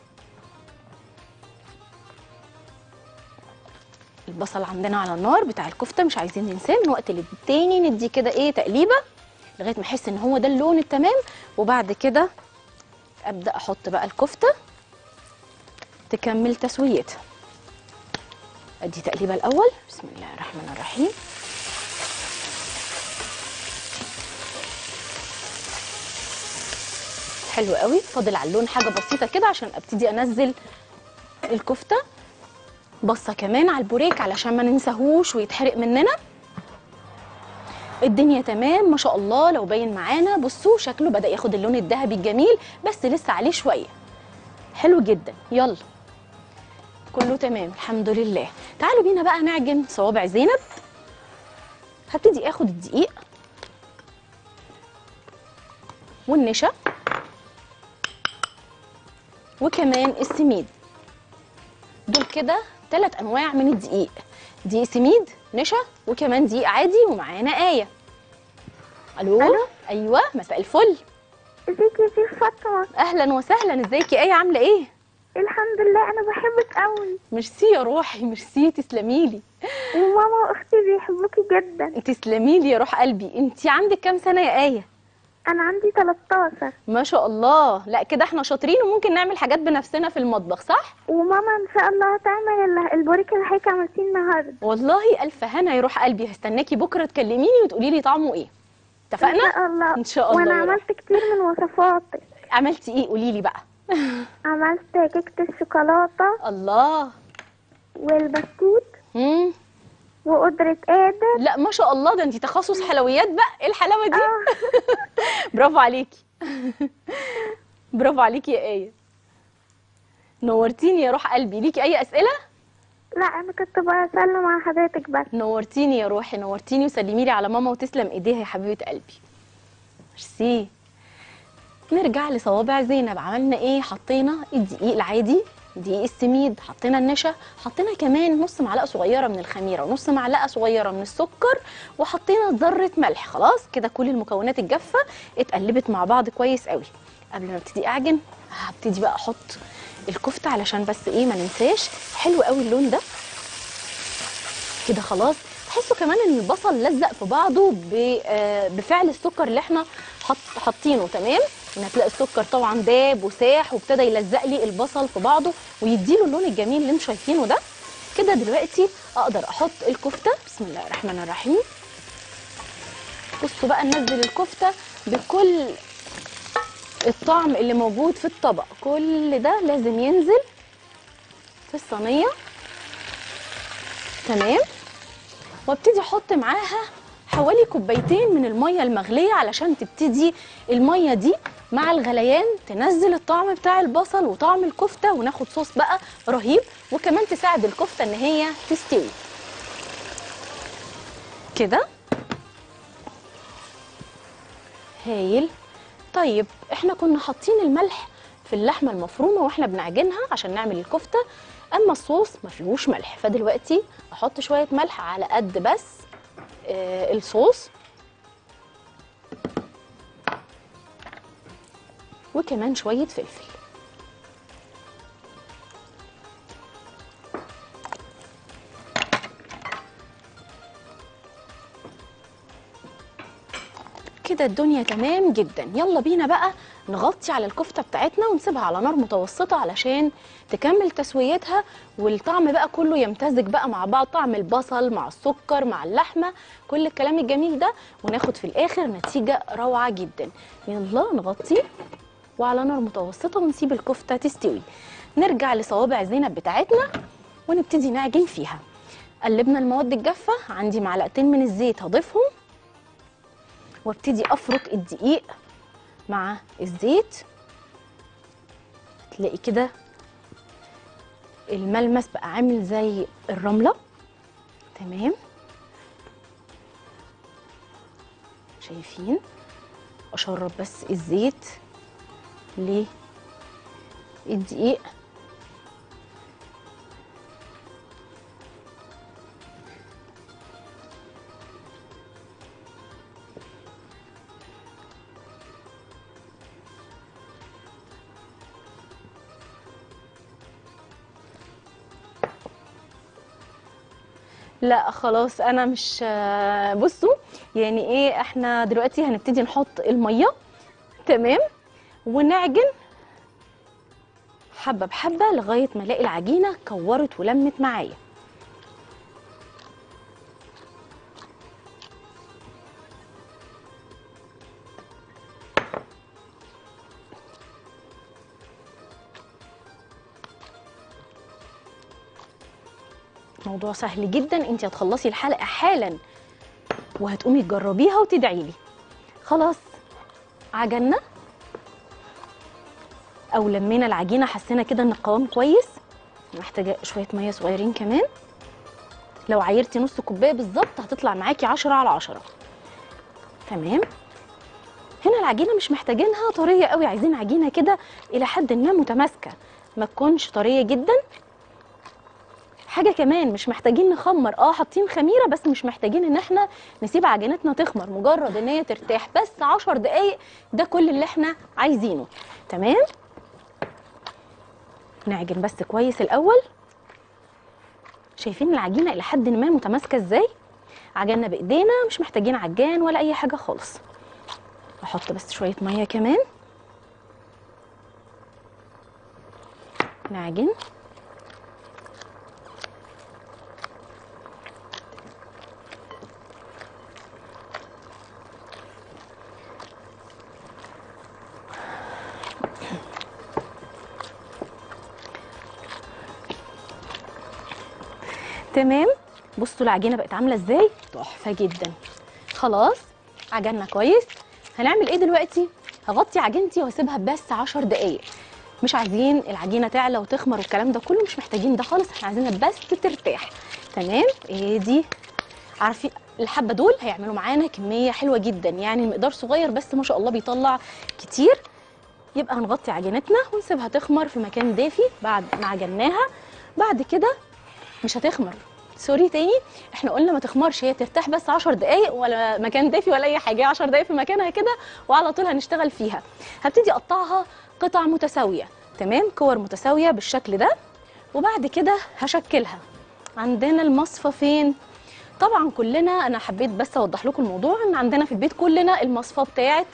البصل عندنا على النار بتاع الكفته مش عايزين ننساه من وقت للتاني ندي كده ايه تقليبه لغايه ما احس ان هو ده اللون التمام وبعد كده ابدا احط بقى الكفته تكمل تسويتها ادي تقليبه الاول بسم الله الرحمن الرحيم حلو قوي فاضل على اللون حاجه بسيطه كده عشان ابتدي انزل الكفته بصه كمان على البوريك علشان ما ننساهوش ويتحرق مننا الدنيا تمام ما شاء الله لو باين معانا بصوا شكله بدا ياخد اللون الذهبي الجميل بس لسه عليه شويه حلو جدا يلا كله تمام الحمد لله تعالوا بينا بقى نعجن صوابع زينب هبتدي اخد الدقيق والنشا وكمان السميد دول كده ثلاث انواع من الدقيق دقيق سميد نشا وكمان دقيق عادي ومعانا ايه الو ألو؟ ايوه مساء الفل ازيك يا شيخ فاطمة اهلا وسهلا ازيك يا ايه عامله ايه الحمد لله انا بحبك قوي ميرسي يا روحي ميرسي تسلميلي وماما واختي بيحبوكي جدا تسلميلي يا روح قلبي انت عندك كام سنه يا ايه انا عندي 13 ما شاء الله لا كده احنا شاطرين وممكن نعمل حاجات بنفسنا في المطبخ صح وماما ان شاء الله هتعمل ال- البوريك اللي حضرتك عملتيه النهارده والله الف هنا يا روح قلبي هستناكي بكره تكلميني وتقولي لي طعمه ايه ان اتفقنا شاء الله إن شاء الله وانا يا رب. عملت كتير من وصفاتك عملتي ايه قولي لي بقى عملت كيكه الشوكولاته الله والبسكوت مم. وقدرة قادر لا ما شاء الله ده انت تخصص حلويات بقى ايه الحلاوه دي آه. برافو عليكي برافو عليكي يا ايه نورتيني يا روح قلبي ليكي اي اسئله لا انا كنت بسلم على حضرتك بس نورتيني يا روحي نورتيني وسلمي لي على ماما وتسلم ايديها يا حبيبه قلبي ميرسي نرجع لصوابع زينب عملنا ايه حطينا الدقيق العادي دقيق السميد حطينا النشا حطينا كمان نص معلقه صغيره من الخميره ونص معلقه صغيره من السكر وحطينا ذره ملح خلاص كده كل المكونات الجافه اتقلبت مع بعض كويس قوي قبل ما ابتدي اعجن هبتدي بقى احط الكفته علشان بس ايه ما ننساش حلو قوي اللون ده كده خلاص تحسوا كمان ان البصل لزق في بعضه ب- آه، بفعل السكر اللي احنا حط حاطينه تمام ان هتلاقي السكر طبعا داب وساح وابتدى يلزق لي البصل في بعضه ويديله اللون الجميل اللي انتم شايفينه ده كده دلوقتي اقدر احط الكفته بسم الله الرحمن الرحيم بصوا بقى ننزل الكفته بكل الطعم اللي موجود في الطبق كل ده لازم ينزل في الصينيه تمام وابتدي احط معاها حوالي كوبايتين من الميه المغليه علشان تبتدي الميه دي مع الغليان تنزل الطعم بتاع البصل وطعم الكفته وناخد صوص بقى رهيب وكمان تساعد الكفته ان هي تستوي كده هايل طيب احنا كنا حاطين الملح في اللحمه المفرومه واحنا بنعجنها عشان نعمل الكفته اما الصوص ما فيهوش ملح فدلوقتي احط شويه ملح على قد بس آه الصوص وكمان شويه فلفل كده الدنيا تمام جدا يلا بينا بقى نغطي على الكفته بتاعتنا ونسيبها على نار متوسطه علشان تكمل تسويتها والطعم بقى كله يمتزج بقى مع بعض طعم البصل مع السكر مع اللحمه كل الكلام الجميل ده وناخد في الاخر نتيجه روعه جدا يلا نغطي وعلى نار متوسطه ونسيب الكفته تستوي نرجع لصوابع زينب بتاعتنا ونبتدي نعجن فيها قلبنا المواد الجافه عندي معلقتين من الزيت هضيفهم وابتدي افرك الدقيق مع الزيت تلاقي كده الملمس بقى عامل زي الرمله تمام شايفين اشرب بس الزيت للدقيق لا خلاص انا مش آه، بصوا يعني ايه احنا دلوقتي هنبتدي نحط الميه تمام ونعجن حبه بحبه لغايه ما الاقي العجينه كورت ولمت معايا موضوع سهل جدا انت هتخلصي الحلقه حالا وهتقومي تجربيها وتدعي لي خلاص عجنا او لمينا العجينه حسينا كده ان القوام كويس محتاجه شويه ميه صغيرين كمان لو عايرتي نص كوبايه بالظبط هتطلع معاكي 10 على 10 تمام هنا العجينه مش محتاجينها طريه قوي عايزين عجينه كده الى حد ما متماسكه ما تكونش طريه جدا حاجه كمان مش محتاجين نخمر اه حاطين خميره بس مش محتاجين ان احنا نسيب عجينتنا تخمر مجرد ان هي ترتاح بس 10 دقايق ده كل اللي احنا عايزينه تمام نعجن بس كويس الاول شايفين العجينه الى حد ما متماسكه ازاي عجنا بايدينا مش محتاجين عجان ولا اي حاجه خالص احط بس شويه ميه كمان نعجن تمام بصوا العجينه بقت عامله ازاي تحفه جدا خلاص عجنا كويس هنعمل ايه دلوقتي هغطي عجينتي واسيبها بس 10 دقايق مش عايزين العجينه تعلى وتخمر والكلام ده كله مش محتاجين ده خالص احنا عايزينها بس ترتاح تمام ايه دي عارفين الحبه دول هيعملوا معانا كميه حلوه جدا يعني المقدار صغير بس ما شاء الله بيطلع كتير يبقى هنغطي عجينتنا ونسيبها تخمر في مكان دافي بعد ما عجناها بعد كده مش هتخمر سوري تاني احنا قلنا ما تخمرش هي ترتاح بس 10 دقايق ولا مكان دافي ولا اي حاجه 10 دقايق في مكانها كده وعلى طول هنشتغل فيها هبتدي اقطعها قطع متساويه تمام كور متساويه بالشكل ده وبعد كده هشكلها عندنا المصفى فين طبعا كلنا انا حبيت بس اوضح لكم الموضوع ان عندنا في البيت كلنا المصفى بتاعه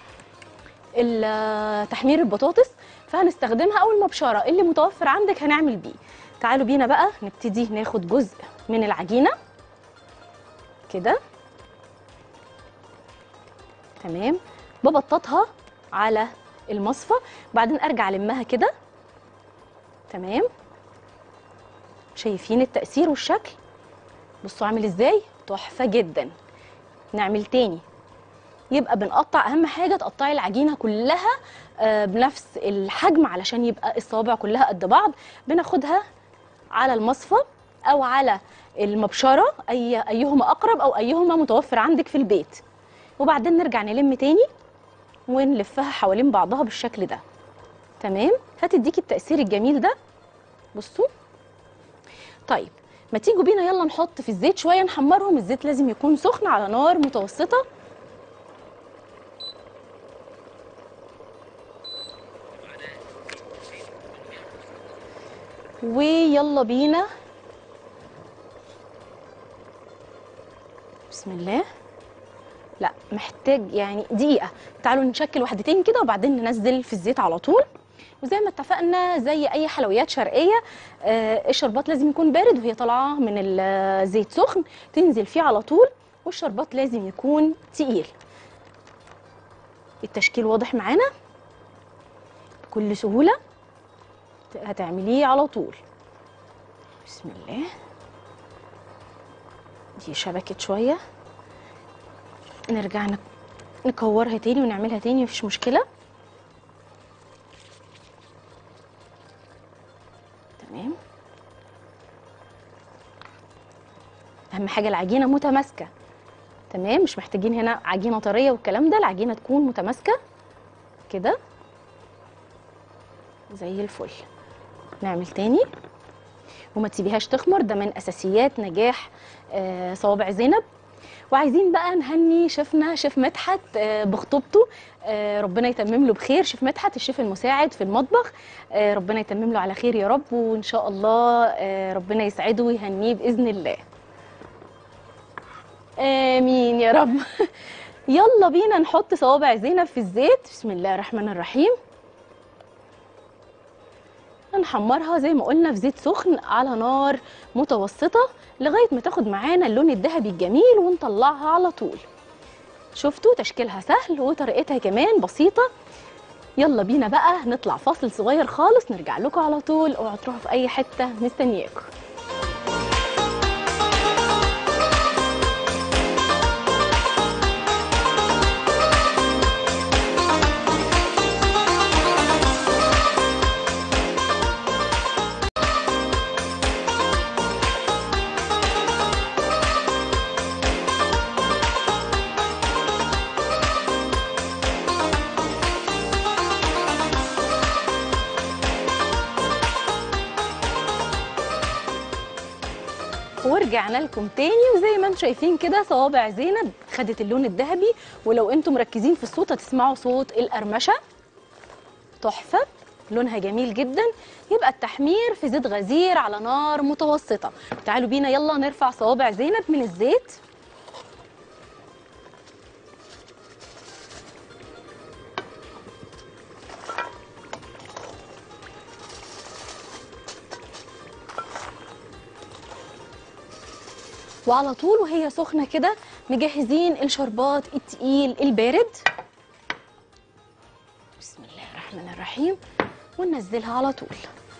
ال- تحمير البطاطس فهنستخدمها او المبشره اللي متوفر عندك هنعمل بيه تعالوا بينا بقى نبتدي ناخد جزء من العجينه كده تمام ببططها على المصفى بعدين ارجع المها كده تمام شايفين التأثير والشكل بصوا عامل ازاي تحفه جدا نعمل تاني يبقى بنقطع اهم حاجه تقطعي العجينه كلها آه، بنفس الحجم علشان يبقى الصوابع كلها قد بعض بناخدها على المصفى او على المبشره اي ايهما اقرب او ايهما متوفر عندك في البيت وبعدين نرجع نلم تاني ونلفها حوالين بعضها بالشكل ده تمام هتديكي التأثير الجميل ده بصوا طيب ما تيجوا بينا يلا نحط في الزيت شويه نحمرهم الزيت لازم يكون سخن على نار متوسطه ويلا بينا بسم الله لا محتاج يعني دقيقة تعالوا نشكل واحدتين كده وبعدين ننزل في الزيت على طول وزي ما اتفقنا زي اي حلويات شرقيه آه الشربات لازم يكون بارد وهي طالعه من الزيت سخن تنزل فيه على طول والشربات لازم يكون تقيل التشكيل واضح معانا بكل سهوله هتعمليه على طول بسم الله دي شبكت شويه نرجع نك- نكورها تاني ونعملها تاني مفيش مشكله تمام اهم حاجه العجينه متماسكه تمام مش محتاجين هنا عجينه طريه والكلام ده العجينه تكون متماسكه كده زي الفل نعمل تاني وما تسيبيهاش تخمر ده من اساسيات نجاح آه، صوابع زينب وعايزين بقى نهني شيفنا شيف مدحت آه، بخطوبته آه، ربنا يتمم له بخير شيف مدحت الشيف المساعد في المطبخ آه، ربنا يتمم له على خير يا رب وان شاء الله آه، ربنا يسعده ويهنيه باذن الله امين يا رب يلا بينا نحط صوابع زينب في الزيت بسم الله الرحمن الرحيم هنحمرها زي ما قلنا في زيت سخن على نار متوسطة لغاية ما تاخد معانا اللون الذهبي الجميل ونطلعها على طول شفتوا تشكيلها سهل وطريقتها كمان بسيطة يلا بينا بقى نطلع فاصل صغير خالص نرجع لكم على طول اوعوا تروحوا في اي حتة مستنياكم ورجعنا لكم تاني وزي ما انتم شايفين كده صوابع زينب خدت اللون الذهبي ولو انتم مركزين في الصوت هتسمعوا صوت القرمشه تحفه لونها جميل جدا يبقى التحمير في زيت غزير على نار متوسطه تعالوا بينا يلا نرفع صوابع زينب من الزيت وعلى طول وهي سخنه كده مجهزين الشربات التقيل البارد بسم الله الرحمن الرحيم وننزلها على طول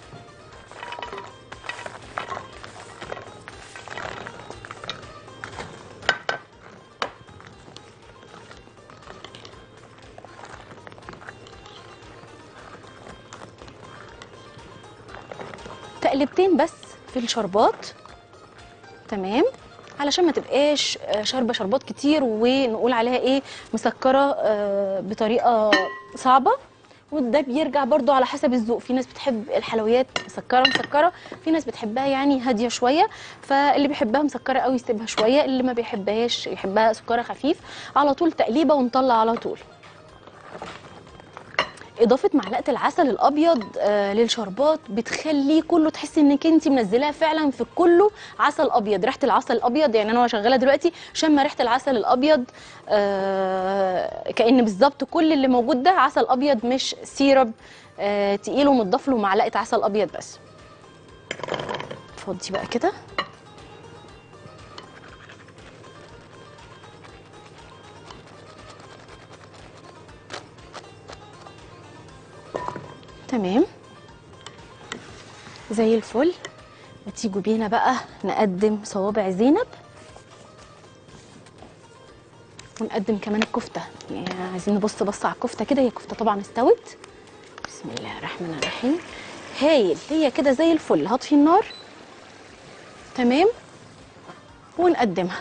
تقلبتين بس في الشربات تمام علشان ما تبقاش آه، شاربه شربات كتير ونقول عليها ايه مسكره آه، بطريقه صعبه وده بيرجع برضو على حسب الذوق في ناس بتحب الحلويات مسكره مسكره في ناس بتحبها يعني هاديه شويه فاللي بيحبها مسكره قوي يسيبها شويه اللي ما بيحبهاش يحبها سكرها خفيف على طول تقليبه ونطلع على طول اضافه معلقه العسل الابيض آه للشربات بتخليه كله تحسي انك انت منزلاه فعلا في كله عسل ابيض ريحه العسل الابيض يعني انا وانا شغاله دلوقتي شامه ريحه العسل الابيض آه كان بالظبط كل اللي موجود ده عسل ابيض مش سيرب آه تقيل ومتضاف له معلقه عسل ابيض بس فضي بقى كده تمام زي الفل وتيجوا بينا بقى نقدم صوابع زينب ونقدم كمان الكفته يعني عايزين نبص بص على الكفته كده هي الكفته طبعا استوت بسم الله الرحمن الرحيم هايل هي كده زي الفل هطفي النار تمام ونقدمها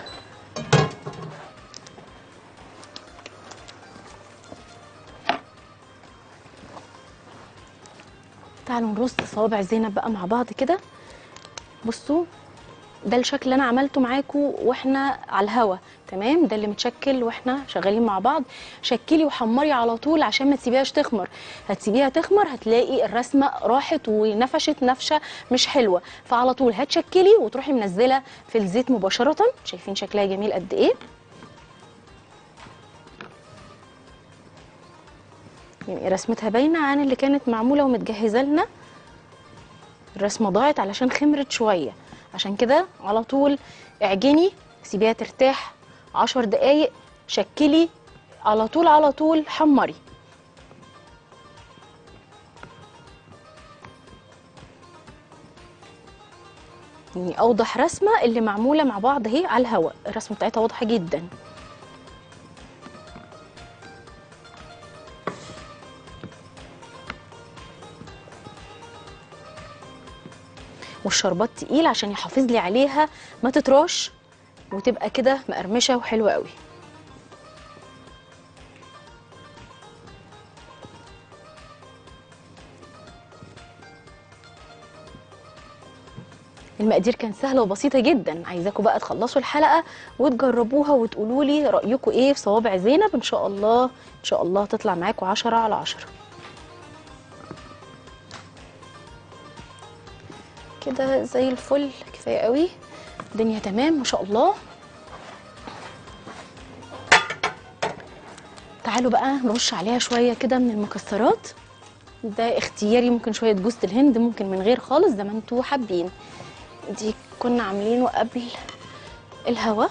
تعالوا نرص صوابع زينب بقى مع بعض كده بصوا ده الشكل اللي انا عملته معاكم واحنا على الهوا تمام ده اللي متشكل واحنا شغالين مع بعض شكلي وحمري على طول عشان ما تسيبيهاش تخمر هتسيبيها تخمر هتلاقي الرسمه راحت ونفشت نفشه مش حلوه فعلى طول هتشكلي وتروحي منزله في الزيت مباشره شايفين شكلها جميل قد ايه يعني رسمتها باينه عن اللي كانت معموله ومتجهزه لنا الرسمه ضاعت علشان خمرت شويه عشان كده على طول اعجني سيبيها ترتاح عشر دقايق شكلي على طول على طول حمري يعني اوضح رسمه اللي معموله مع بعض اهي على الهواء الرسمه بتاعتها واضحه جدا والشربات تقيل عشان يحافظ لي عليها ما تتراش وتبقى كده مقرمشه وحلوه قوي المقادير كانت سهله وبسيطه جدا عايزاكم بقى تخلصوا الحلقه وتجربوها وتقولوا لي رايكم ايه في صوابع زينب ان شاء الله ان شاء الله تطلع معاكم 10 على 10 كده زي الفل كفايه قوي الدنيا تمام ما شاء الله تعالوا بقى نرش عليها شويه كده من المكسرات ده اختياري ممكن شويه جوز الهند ممكن من غير خالص زي ما انتوا حابين دي كنا عاملينه قبل الهوا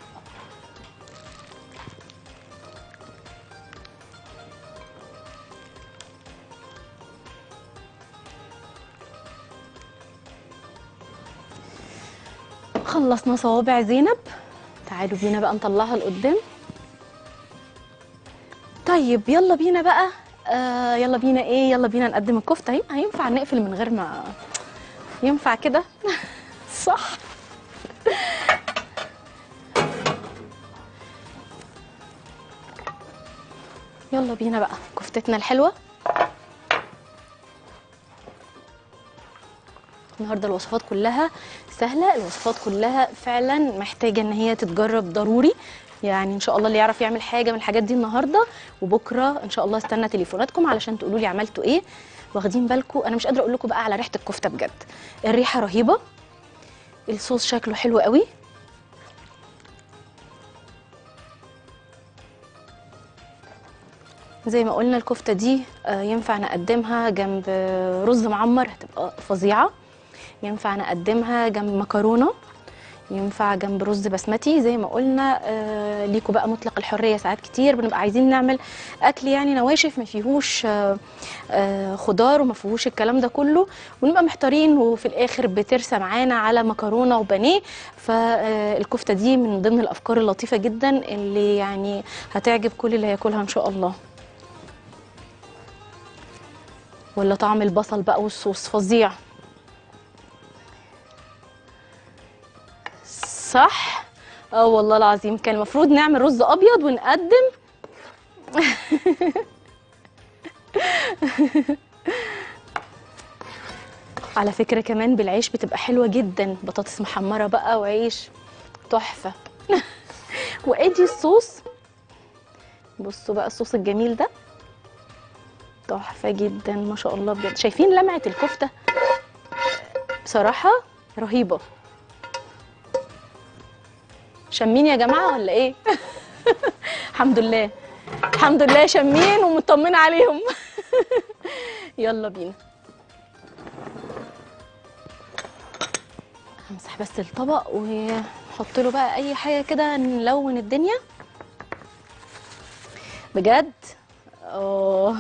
خلصنا صوابع زينب تعالوا بينا بقى نطلعها لقدام طيب يلا بينا بقى آه يلا بينا ايه يلا بينا نقدم الكفته هي- هينفع نقفل من غير ما ينفع كده صح يلا بينا بقى كفتتنا الحلوه النهارده الوصفات كلها سهله الوصفات كلها فعلا محتاجه ان هي تتجرب ضروري يعني ان شاء الله اللي يعرف يعمل حاجه من الحاجات دي النهارده وبكره ان شاء الله استنى تليفوناتكم علشان تقولوا لي عملتوا ايه واخدين بالكم انا مش قادره اقول لكم بقى على ريحه الكفته بجد الريحه رهيبه الصوص شكله حلو قوي زي ما قلنا الكفته دي آه، ينفع نقدمها جنب رز معمر هتبقى فظيعه ينفع نقدمها جنب مكرونه ينفع جنب رز بسمتي زي ما قلنا آه ليكوا بقى مطلق الحريه ساعات كتير بنبقى عايزين نعمل اكل يعني نواشف ما فيهوش آه آه خضار وما فيهوش الكلام ده كله ونبقى محتارين وفي الاخر بترسى معانا على مكرونه وبانيه فالكفته دي من ضمن الافكار اللطيفه جدا اللي يعني هتعجب كل اللي هياكلها ان شاء الله ولا طعم البصل بقى والصوص فظيع صح اه والله العظيم كان المفروض نعمل رز ابيض ونقدم على فكره كمان بالعيش بتبقى حلوه جدا بطاطس محمره بقى وعيش تحفه وادي الصوص بصوا بقى الصوص الجميل ده تحفه جدا ما شاء الله بجد شايفين لمعه الكفته بصراحه رهيبه شامين يا جماعه ولا ايه الحمد لله الحمد لله شامين ومطمنه عليهم يلا بينا همسح بس الطبق ونحط له بقى اي حاجه كده نلون الدنيا بجد اه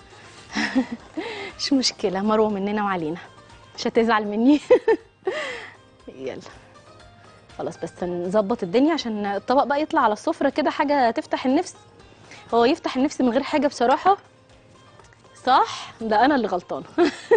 مش مشكله مروه مننا وعلينا مش هتزعل مني يلا خلاص بس نظبط الدنيا عشان الطبق بقى يطلع على السفره كده حاجه تفتح النفس هو يفتح النفس من غير حاجه بصراحه صح ده انا اللي غلطانه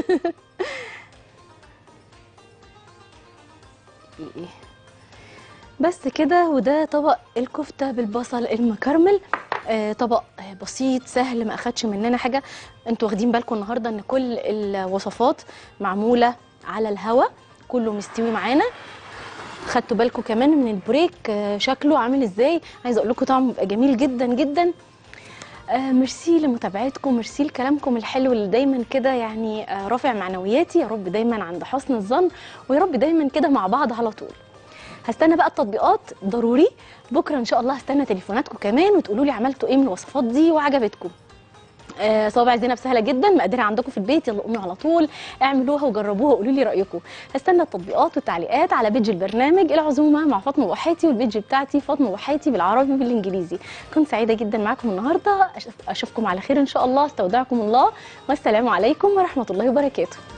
إيه. بس كده وده طبق الكفته بالبصل المكرمل آه طبق آه، بسيط سهل ما اخدش مننا حاجه انتوا واخدين بالكم النهارده ان كل الوصفات معموله على الهوا كله مستوي معانا خدتوا بالكم كمان من البريك آه، شكله عامل ازاي عايزه اقول لكم طعمه بيبقى جميل جدا جدا آه ميرسي لمتابعتكم ميرسي لكلامكم الحلو اللي دايما كده يعني آه رافع معنوياتي يا رب دايما عند حسن الظن ويا رب دايما كده مع بعض على طول هستنى بقى التطبيقات ضروري بكره ان شاء الله هستنى تليفوناتكم كمان وتقولوا لي عملتوا ايه من الوصفات دي وعجبتكم آه، صوابع زينب سهله جدا مقاديرها عندكم في البيت يلا قوموا على طول اعملوها وجربوها وقولوا لي رايكم هستنى التطبيقات والتعليقات على بيج البرنامج العزومه مع فاطمه وحاتي والبيج بتاعتي فاطمه وحاتي بالعربي وبالانجليزي كنت سعيده جدا معاكم النهارده أشوف- اشوفكم على خير ان شاء الله استودعكم الله والسلام عليكم ورحمه الله وبركاته